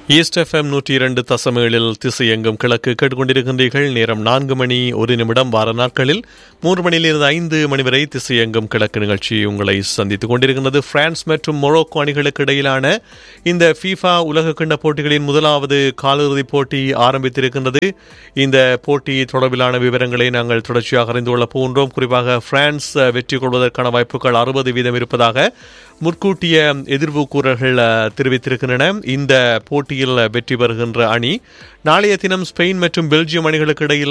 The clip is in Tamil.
ஈஸ்ட் எஃப்எம் நூற்றி இரண்டு தசமேழில் திசை எங்கும் கிழக்கு கேட்டுக்கொண்டிருக்கின்றீர்கள் நேரம் நான்கு மணி ஒரு நிமிடம் வார நாட்களில் மூன்று மணியிலிருந்து ஐந்து மணி வரை திசை எங்கும் கிழக்கு நிகழ்ச்சி உங்களை சந்தித்துக் கொண்டிருக்கின்றது பிரான்ஸ் மற்றும் மொரோக்கோ அணிகளுக்கு இடையிலான இந்த ஃபீஃபா உலகக்கிண்ண போட்டிகளின் முதலாவது காலிறுதிப் போட்டி ஆரம்பித்திருக்கின்றது இந்த போட்டி தொடர்பிலான விவரங்களை நாங்கள் தொடர்ச்சியாக அறிந்து கொள்ளப் போகின்றோம் குறிப்பாக பிரான்ஸ் வெற்றி கொள்வதற்கான வாய்ப்புகள் அறுபது வீதம் இருப்பதாக முற்கூட்டிய எதிர்வு கூறல்கள் தெரிவித்திருக்கின்றன இந்த போட்டியில் வெற்றி பெறுகின்ற அணி நாளைய தினம் ஸ்பெயின் மற்றும் பெல்ஜியம் அணிகளுக்கு இடையில்